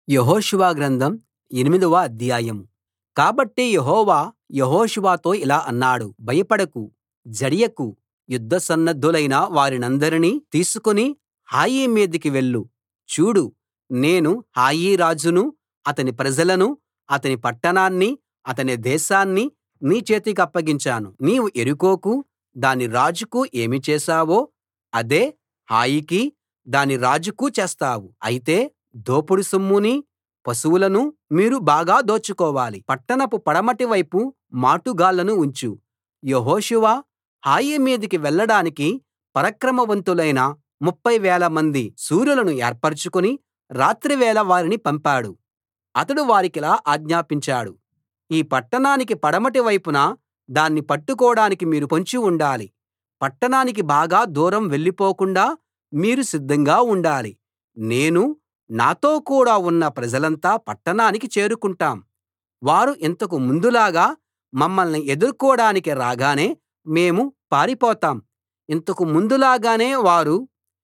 యెహోషువ గ్రంథం ఎనిమిదవ అధ్యాయం కాబట్టి యెహోవా యెహోషువతో ఇలా అన్నాడు భయపడకు జడియకు యుద్ధ సన్నద్ధులైన వారినందరినీ తీసుకుని హాయి మీదికి వెళ్ళు చూడు నేను హాయి రాజునూ అతని ప్రజలనూ అతని పట్టణాన్నీ అతని దేశాన్నీ నీ చేతికప్పగించాను నీవు యెరికోకూ దాని రాజుకూ ఏమి చేశావో అదే హాయికీ దాని రాజుకూ చేస్తావు అయితే దోపుడు సొమ్మునీ పశువులనూ మీరు బాగా దోచుకోవాలి పట్టణపు పడమటి వైపు మాటుగాళ్ళను ఉంచు యెహోషువ హాయి మీదికి వెళ్ళడానికి పరాక్రమవంతులైన ముప్ఫై వేలమంది శూరులను ఏర్పరచుకుని రాత్రివేళ వారిని పంపాడు అతడు వారికిలా ఆజ్ఞాపించాడు ఈ పట్టణానికి పడమటి వైపున దాన్ని పట్టుకోడానికి మీరు పొంచి ఉండాలి పట్టణానికి బాగా దూరం వెళ్ళిపోకుండా మీరు సిద్ధంగా ఉండాలి నేనూ నాతో కూడా ఉన్న ప్రజలంతా పట్టణానికి చేరుకుంటాం వారు ఇంతకు ముందులాగా మమ్మల్ని ఎదుర్కోడానికి రాగానే మేము పారిపోతాం ఇంతకు ముందులాగానే వారు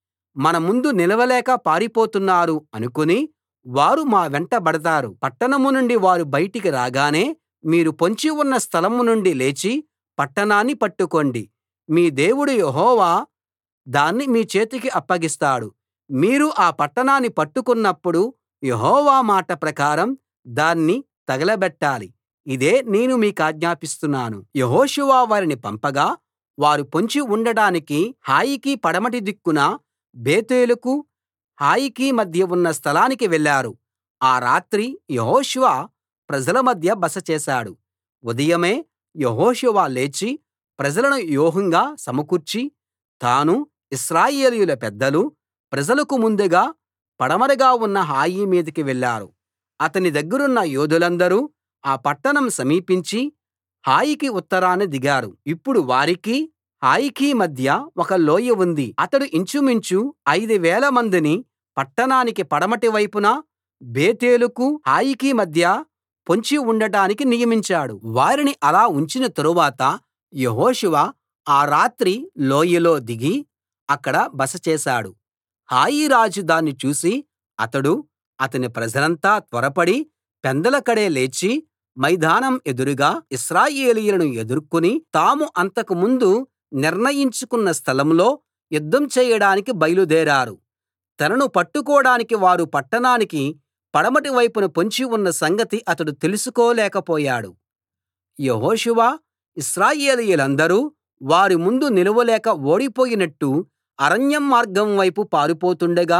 మన ముందు నిలవలేక పారిపోతున్నారు అనుకుని వారు మా వెంట బడతారు పట్టణం నుండి వారు బయటికి రాగానే మీరు పొంచి ఉన్న స్థలం నుండి లేచి పట్టణాన్ని పట్టుకోండి మీ దేవుడు యెహోవా దాన్ని మీ చేతికి అప్పగిస్తాడు మీరు ఆ పట్టణాన్ని పట్టుకున్నప్పుడు యెహోవా మాట ప్రకారం దాన్ని తగలబెట్టాలి ఇదే నేను మీకాజ్ఞాపిస్తున్నాను యెహోషువ వారిని పంపగా వారు పొంచి ఉండడానికి హాయికి పడమటి దిక్కున బేతేలుకు హాయికి మధ్య ఉన్న స్థలానికి వెళ్ళారు ఆ రాత్రి యెహోషువ ప్రజల మధ్య బస చేశాడు ఉదయమే యెహోషువ లేచి ప్రజలను వ్యూహంగా సమకూర్చి తానూ ఇశ్రాయేలీయుల పెద్దలూ ప్రజలకు ముందుగా పడమరగా ఉన్న హాయి మీదికి వెళ్ళారు అతని దగ్గరున్న యోధులందరూ ఆ పట్టణం సమీపించి హాయికి ఉత్తరాన దిగారు ఇప్పుడు వారికీ హాయికీ మధ్య ఒక లోయ ఉంది అతడు ఇంచుమించు ఐదు వేలమందిని పట్టణానికి పడమటి వైపున బేతేలుకు హాయికి మధ్య పొంచి ఉండటానికి నియమించాడు వారిని అలా ఉంచిన తరువాత యెహోషువ ఆ రాత్రి లోయలో దిగి అక్కడ బస చేశాడు హాయి రాజు దాన్ని చూసి అతడూ అతని ప్రజలంతా త్వరపడి పెందలకడే లేచి మైదానం ఎదురుగా ఇశ్రాయేలీయులను ఎదుర్కొని తాము అంతకు ముందు నిర్ణయించుకున్న స్థలంలో యుద్ధం చేయడానికి బయలుదేరారు తనను పట్టుకోడానికి వారు పట్టణానికి పడమటి వైపున పొంచి ఉన్న సంగతి అతడు తెలుసుకోలేకపోయాడు యెహోషువ ఇశ్రాయేలీయులందరూ వారి ముందు నిలువలేక ఓడిపోయినట్టు అరణ్యం మార్గం వైపు పారిపోతుండగా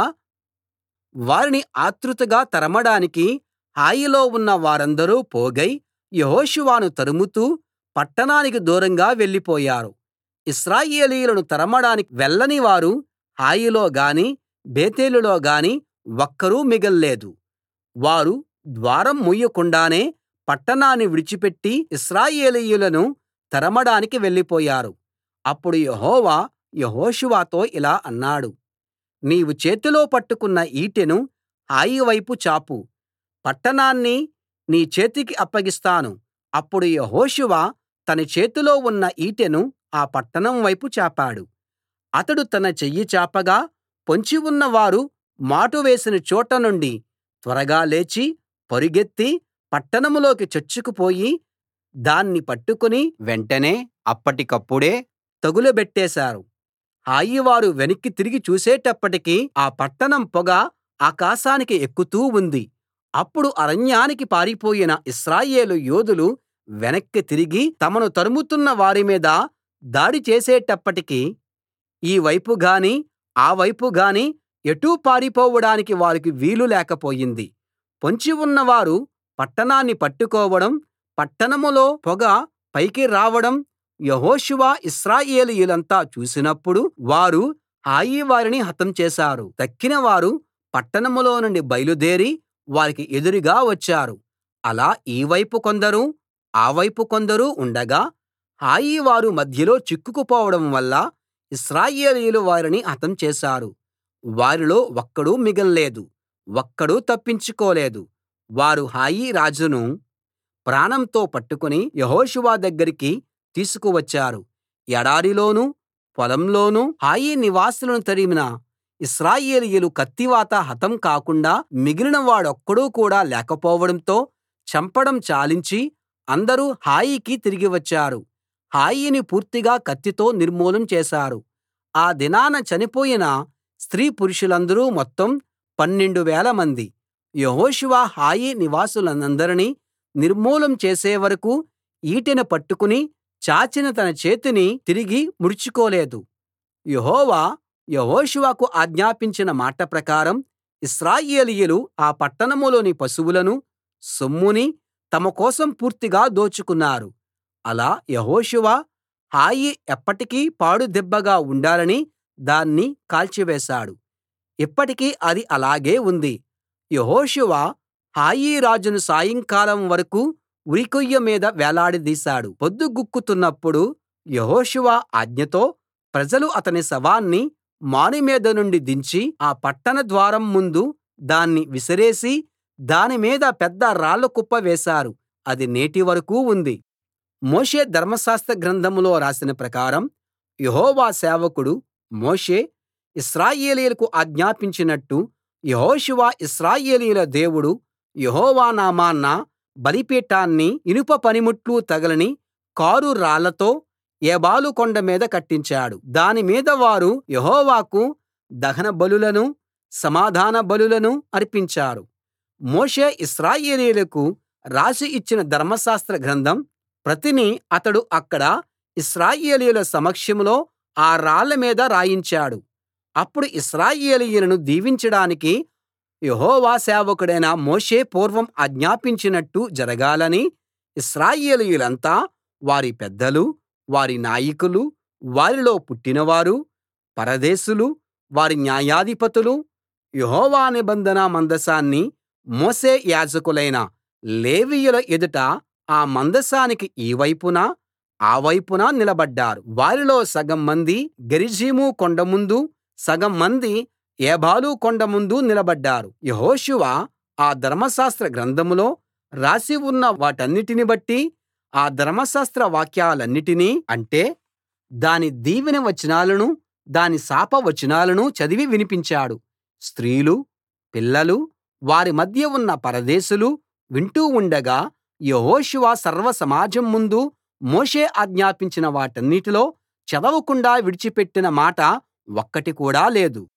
వారిని ఆత్రుతగా తరమడానికి హాయిలో ఉన్న వారందరూ పోగై యెహోషువను తరుముతూ పట్టణానికి దూరంగా వెళ్ళిపోయారు ఇశ్రాయేలీయులను తరమడానికి వెళ్ళని వారు హాయిలో గాని బేతేలులో గాని ఒక్కరూ మిగల్లేదు వారు ద్వారం మూయకుండానే పట్టణాన్ని విడిచిపెట్టి ఇశ్రాయేలీయులను తరమడానికి వెళ్ళిపోయారు అప్పుడు యెహోవా యెహోషువతో ఇలా అన్నాడు నీవు చేతిలో పట్టుకున్న ఈటెను హాయి వైపు చాపు పట్టణాన్ని నీ చేతికి అప్పగిస్తాను అప్పుడు యెహోషువ తన చేతిలో ఉన్న ఈటెను ఆ పట్టణం వైపు చాపాడు అతడు తన చెయ్యి చాపగా పొంచి ఉన్న వారు మాటు వేసిన చోట నుండి త్వరగా లేచి పరుగెత్తి పట్టణంలోకి చొచ్చుకుపోయి దాన్ని పట్టుకుని వెంటనే అప్పటికప్పుడే తగులబెట్టేశారు హాయివారు వెనక్కి తిరిగి చూసేటప్పటికి ఆ పట్టణం పొగ ఆకాశానికి ఎక్కుతూ ఉంది అప్పుడు అరణ్యానికి పారిపోయిన ఇశ్రాయేలు యోధులు వెనక్కి తిరిగి తమను తరుముతున్న వారి మీద దాడి చేసేటప్పటికి ఈ వైపు గానీ ఆ వైపు గానీ ఎటూ పారిపోవడానికి వారికి వీలు లేకపోయింది పొంచి ఉన్నవారు పట్టణాన్ని పట్టుకోవడం పట్టణంలో పొగ పైకి రావడం యెహోషువ ఇశ్రాయేలీయులంతా చూసినప్పుడు వారు హాయి వారిని హతం చేశారు తక్కిన వారు పట్టణంలో నుండి బయలుదేరి వారికి ఎదురుగా వచ్చారు అలా ఈ వైపు కొందరు ఆ వైపు కొందరు ఉండగా హాయి వారు మధ్యలో చిక్కుకుపోవడం వల్ల ఇశ్రాయేలీయులు వారిని హతం చేశారు వారిలో ఒక్కడూ మిగల్లేదు ఒక్కడూ తప్పించుకోలేదు వారు హాయి రాజును ప్రాణంతో పట్టుకుని యెహోషువ దగ్గరికి తీసుకువచ్చారు ఎడారిలోనూ పొలంలోనూ హాయి నివాసులను తరిమిన ఇశ్రాయేలీయులు కత్తివాత హతం కాకుండా మిగిలిన వాడొక్కడు కూడా లేకపోవడంతో చంపడం చాలించి అందరూ హాయికి తిరిగి వచ్చారు హాయిని పూర్తిగా కత్తితో నిర్మూలం చేశారు ఆ దినాన చనిపోయిన స్త్రీ పురుషులందరూ మొత్తం పన్నెండు వేలమంది యెహోషువ హాయి నివాసులనందరినీ నిర్మూలం చేసే వరకూ ఈటెను పట్టుకుని చాచిన తన చేతిని తిరిగి ముడుచుకోలేదు యెహోవా యెహోషువకు ఆజ్ఞాపించిన మాట ప్రకారం ఇశ్రాయేలీయులు ఆ పట్టణంలోని పశువులను సొమ్ముని తమ కోసం పూర్తిగా దోచుకున్నారు అలా యెహోషువ హాయి ఎప్పటికీ పాడుదిబ్బగా ఉండాలని దాన్ని కాల్చివేశాడు ఇప్పటికీ అది అలాగే ఉంది యెహోషువ హాయి రాజును సాయంకాలం వరకూ ఉరికొయ్య మీద వేలాడదీశాడు పొద్దుగుంకుతున్నప్పుడు యెహోషువ ఆజ్ఞతో ప్రజలు అతని శవాన్ని మాను మీద నుండి దించి ఆ పట్టణ ద్వారం ముందు దాన్ని విసిరేసి దాని మీద పెద్ద రాళ్ల కుప్ప వేశారు అది నేటి వరకూ ఉంది మోషే ధర్మశాస్త్ర గ్రంథంలో రాసిన ప్రకారం యెహోవా సేవకుడు మోషే ఇశ్రాయేలీయులకు ఆజ్ఞాపించినట్టు యెహోషువ ఇశ్రాయేలీయుల దేవుడు యెహోవా నామాన బలిపీఠాన్ని ఇనుప పనిముట్లు తగలని కారు రాళ్లతో ఏబాలు కొండ మీద కట్టించాడు దాని మీద వారు యెహోవాకు దహన బలులనూ సమాధాన బలులనూ అర్పించారు మోషే ఇశ్రాయేలీయులకు రాసి ఇచ్చిన ధర్మశాస్త్ర గ్రంథం ప్రతిని అతడు అక్కడ ఇశ్రాయేలీయుల సమక్షంలో ఆ రాళ్ల మీద రాయించాడు అప్పుడు ఇశ్రాయేలీయులను దీవించడానికి యెహోవా సేవకుడైన మోషే పూర్వం ఆజ్ఞాపించినట్టు జరగాలని ఇశ్రాయేలీయులంతా వారి పెద్దలు వారి నాయకులు వారిలో పుట్టినవారు పరదేశులు వారి న్యాయాధిపతులు యెహోవా నిబంధన మందసాన్ని మోసే యాజకులైన లేవీయుల ఎదుట ఆ మందసానికి ఈ వైపున ఆ వైపున నిలబడ్డారు వారిలో సగం మంది గెరిజీము కొండ ముందు సగం మంది ఏబాలు కొండ ముందు నిలబడ్డారు యెహోషువ ఆ ధర్మశాస్త్ర గ్రంథంలో రాసి ఉన్న వాటన్నిటిని బట్టి ఆ ధర్మశాస్త్ర వాక్యాలన్నిటినీ అంటే దాని దీవెన వచనాలనూ దాని శాప వచనాలనూ చదివి వినిపించాడు స్త్రీలు పిల్లలు వారి మధ్య ఉన్న పరదేశులు వింటూ ఉండగా యెహోషువ సర్వ సమాజం ముందు మోషే ఆజ్ఞాపించిన వాటన్నిటిలో చదవకుండా విడిచిపెట్టిన మాట ఒక్కటి కూడా లేదు